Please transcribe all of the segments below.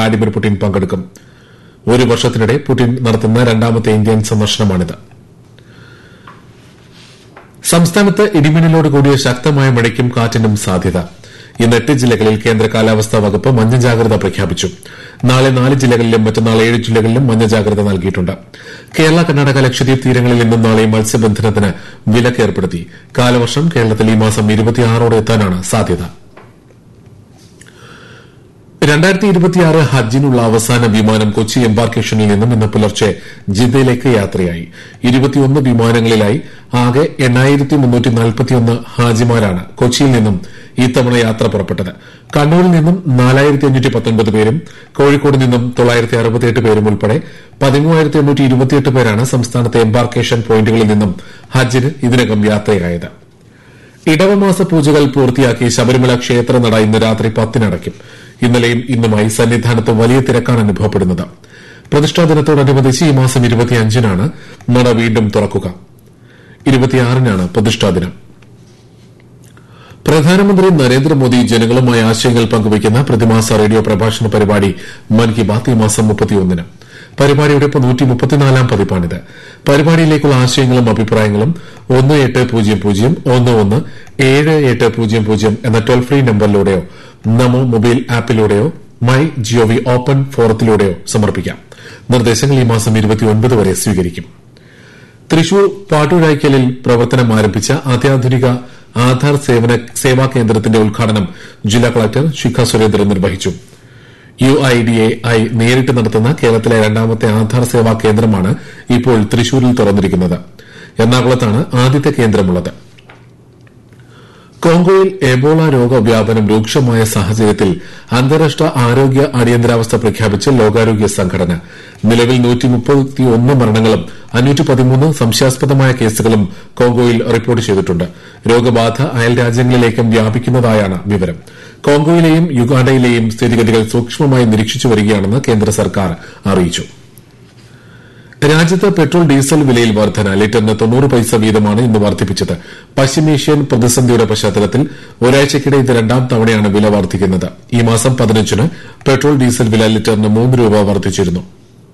Vladimir Putin പങ്കെടുക്കും ഒരു വർഷത്തിനിടെ പുടിൻ നടത്തുന്ന രണ്ടാമത്തെ ഇന്ത്യൻ സന്ദർശനമാണിത് സംസ്ഥാനത്ത് ഇടിമിന്നലോട് കൂടിയ ശക്തമായ മഴയ്ക്കും കാറ്റിനും സാധ്യത ഇന്ന് എട്ട് ജില്ലകളിൽ കേന്ദ്ര കാലാവസ്ഥാ വകുപ്പ് മഞ്ഞ ജാഗ്രത പ്രഖ്യാപിച്ചു നാളെ നാല് ജില്ലകളിലും മറ്റന്നാൾ ഏഴ് ജില്ലകളിലും മഞ്ഞ ജാഗ്രത നൽകിയിട്ടുണ്ട് കേരള കർണാടക ലക്ഷദ്വീപ് തീരങ്ങളിൽ ഇന്നും നാളെയും മത്സ്യബന്ധനത്തിന് വിലക്ക് ഏർപ്പെടുത്തി കാലവർഷം കേരളത്തിൽ ഈ മാസം ഇരുപത്തിയാറോടെ എത്താനാണ് സാധ്യത രണ്ടായിരത്തി ഇരുപത്തിയാറ് ഹജ്ജിനുള്ള അവസാന വിമാനം കൊച്ചി എംബാർക്കേഷനിൽ നിന്നും ഇന്ന് പുലർച്ചെ ജിദ്ദയിലേക്ക് യാത്രയായി ഇരുപത്തിയൊന്ന് വിമാനങ്ങളിലായി ആകെ എണ്ണായിരത്തി മുന്നൂറ്റി നാൽപ്പത്തിയൊന്ന് ഹാജിമാരാണ് കൊച്ചിയിൽ നിന്നും ഇത്തവണ യാത്ര പുറപ്പെട്ടത് കണ്ണൂരിൽ നിന്നും നാലായിരത്തി അഞ്ഞൂറ്റി പത്തൊൻപത് പേരും കോഴിക്കോട് നിന്നും തൊള്ളായിരത്തി അറുപത്തിയെട്ട് പേരും ഉൾപ്പെടെ പതിമൂവായിരത്തി എണ്ണൂറ്റി ഇരുപത്തിയെട്ട് പേരാണ് സംസ്ഥാനത്തെ എംബാർക്കേഷൻ പോയിന്റുകളിൽ നിന്നും ഹജ്ജിന് ഇതിനകം യാത്രയായത് ഇടവമാസ പൂജകൾ പൂർത്തിയാക്കി ശബരിമല ക്ഷേത്രനട ഇന്ന് രാത്രി പത്തിനടയ്ക്കും ഇന്നലെയും ഇന്നുമായി സന്നിധാനത്ത് വലിയ തിരക്കാണ് അനുഭവപ്പെടുന്നത് പ്രതിഷ്ഠാ ദിനത്തോടനുബന്ധിച്ച് ഈ മാസം ഇരുപത്തിയഞ്ചിനാണ് നട വീണ്ടും തുറക്കുക ഇരുപത്തിയാറിനാണ് പ്രതിഷ്ഠാ ദിനം പ്രധാനമന്ത്രി നരേന്ദ്രമോദി ജനങ്ങളുമായി ആശയങ്ങൾ പങ്കുവയ്ക്കുന്ന പ്രതിമാസ റേഡിയോ പ്രഭാഷണ പരിപാടി മൻ കി ബാത് ഈ മാസം മുപ്പത്തിയൊന്നിന് പരിപാടിയുടെ നൂറ്റി മുപ്പത്തിനാലാം പതിപ്പാണിത് പരിപാടിയിലേക്കുള്ള ആശയങ്ങളും അഭിപ്രായങ്ങളും ഒന്ന് എട്ട് പൂജ്യം പൂജ്യം ഒന്ന് ഒന്ന് ഏഴ് എട്ട് പൂജ്യം പൂജ്യം എന്ന ടോൾ ഫ്രീ നമ്പറിലൂടെയോ നമോ മൊബൈൽ ആപ്പിലൂടെയോ മൈ ജിഒവി ഓപ്പൺ ഫോറത്തിലൂടെയോ സമർപ്പിക്കാം നിർദ്ദേശങ്ങൾ ഈ മാസം ഇരുപത്തിയൊൻപത് വരെ സ്വീകരിക്കും തൃശൂർ പാട്ടുഴായ്ക്കലിൽ പ്രവർത്തനം ആരംഭിച്ച അത്യാധുനിക ആധാർ സേവന സേവാ കേന്ദ്രത്തിന്റെ ഉദ്ഘാടനം ജില്ലാ കളക്ടർ ശിഖ സുരേന്ദ്രൻ നിർവഹിച്ചു U I D A I നേരിട്ട് നടത്തുന്ന കേരളത്തിലെ രണ്ടാമത്തെ ആധാർ സേവാ കേന്ദ്രമാണ് ഇപ്പോൾ തൃശൂരിൽ തുറന്നിരിക്കുന്നത് എറണാകുളത്താണ് ആദ്യത്തെ കേന്ദ്രമുള്ളത് കോങ്കോയിൽ എബോള രോഗവ്യാപനം രൂക്ഷമായ സാഹചര്യത്തിൽ അന്താരാഷ്ട്ര ആരോഗ്യ അടിയന്തരാവസ്ഥ പ്രഖ്യാപിച്ച് ലോകാരോഗ്യ സംഘടന നിലവിൽ മരണങ്ങളും സംശയാസ്പദമായ കേസുകളും കോങ്കോയിൽ റിപ്പോർട്ട് ചെയ്തിട്ടുണ്ട് രോഗബാധ അയൽ രാജ്യങ്ങളിലേക്കും വ്യാപിക്കുന്നതായാണ് വിവരം കോങ്കോയിലെയും യുഗാണ്ടയിലെയും സ്ഥിതിഗതികൾ സൂക്ഷ്മമായി നിരീക്ഷിച്ചു വരികയാണെന്ന് കേന്ദ്ര സർക്കാർ അറിയിച്ചു രാജ്യത്ത് പെട്രോൾ ഡീസൽ വിലയിൽ വർധന ലിറ്ററിന് തൊണ്ണൂറ് പൈസ വീതമാണ് ഇന്ന് വർദ്ധിപ്പിച്ചത് പശ്ചിമേഷ്യൻ പ്രതിസന്ധിയുടെ പശ്ചാത്തലത്തിൽ ഒരാഴ്ചയ്ക്കിടെ ഇത് രണ്ടാം തവണയാണ് വില വർദ്ധിക്കുന്നത് ഈ മാസം പതിനഞ്ചിന് പെട്രോൾ ഡീസൽ വില ലിറ്ററിന് മൂന്ന് രൂപ വർദ്ധിച്ചിരുന്നു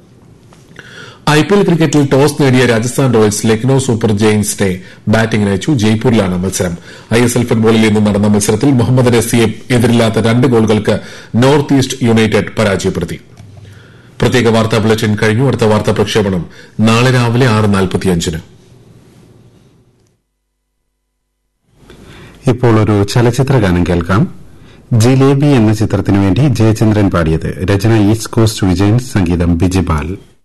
ഐപിഎൽ ക്രിക്കറ്റിൽ ടോസ് നേടിയ രാജസ്ഥാൻ റോയൽസ് ലക്നൌ സൂപ്പർ ജെയിൻസിനെ ബാറ്റിംഗിന് അയച്ചു ജയ്പൂരിലാണ് മത്സരം ഐഎസ്എൽ ഫുട്ബോളിൽ ഇന്ന് നടന്ന മത്സരത്തിൽ മുഹമ്മദ് നസിയെ എതിരില്ലാത്ത രണ്ട് ഗോളുകൾക്ക് നോർത്ത് ഈസ്റ്റ് യുണൈറ്റഡ് പരാജയപ്പെടുത്തി പ്രത്യേക വാർത്താ ബുള്ളറ്റിൻ കഴിഞ്ഞു അടുത്ത വാർത്താ പ്രക്ഷേപണം നാളെ രാവിലെ ആറ് നാൽപ്പത്തിയഞ്ചിന് ഇപ്പോൾ ഒരു ചലച്ചിത്ര ഗാനം കേൾക്കാം ജിലേബി എന്ന ചിത്രത്തിനു വേണ്ടി ജയചന്ദ്രൻ പാടിയത് രചന ഈസ്റ്റ് കോസ്റ്റ് വിജയൻ സംഗീതം ബിജിപാൽ